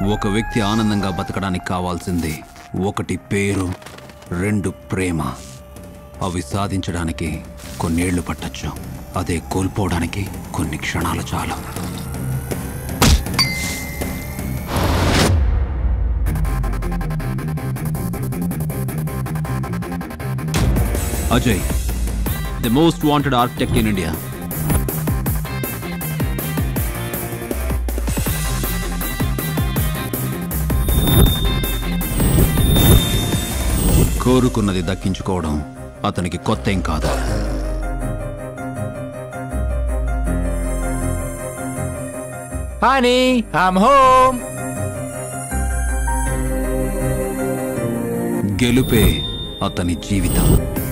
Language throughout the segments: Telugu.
ఒక వ్యక్తి ఆనందంగా బతకడానికి కావాల్సింది ఒకటి పేరు రెండు ప్రేమ అవి సాధించడానికి కొన్నేళ్లు పట్టొచ్చు అదే కోల్పోవడానికి కొన్ని క్షణాలు చాలు Ajay the most wanted architect in India కోరుకున్నది దక్కించుకోవడం అతనికి కొత్త ఏం కాదు Honey, I'm home. గెలుపే అతని జీవితం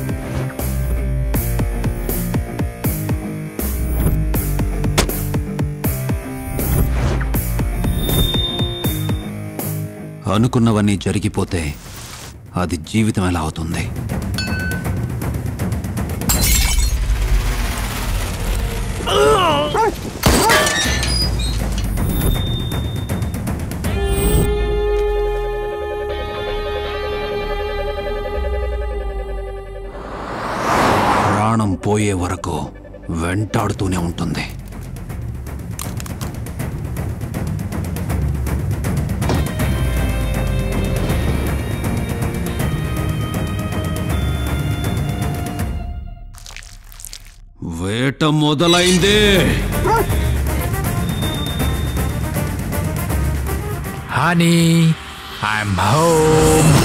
అనుకున్నవన్నీ జరిగిపోతే అది జీవితం ఎలా అవుతుంది ప్రాణం పోయే వరకు వెంటాడుతూనే ఉంటుంది వేట మొదలైందే Honey, I'm home.